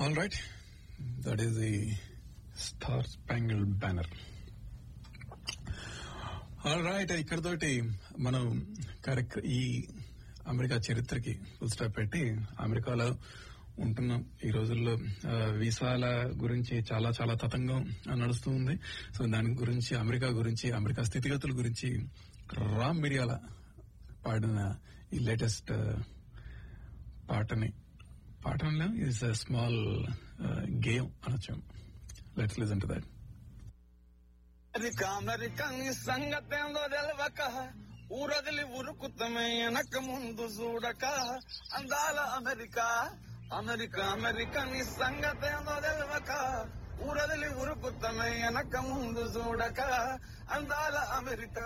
all right that is the star spangle banner all right ఇక్కడతోటి మనం correct ఈ America చరిత్రకి full stop పెట్టి అమెరికాలో ఉంటున్నాం ఈ రోజుల్లో ఆ, వీసాల గురించి చాలా చాలా తతంగం నడుస్తూ ఉంది సో దాని గురించి అమెరికా గురించి అమెరికా స్థితిగతుల గురించి రామ్ మిరియాల పాడిన ఈ లేటెస్ట్ పాటని పాటంలో ఇస్ స్మాల్ గేమ్ అనొచ్చు let's listen to that America American ఈ సంగతేందో తెలవక ఊరదిలి ఉరుకుతమే వెనక ముందు చూడక అందాల అమెరికా అమెరికా అమెరికన్ ఈ సంగతేందో తెలవక ఊరదిలి ఉరుకుతమే వెనక ముందు చూడక అందాల అమెరికా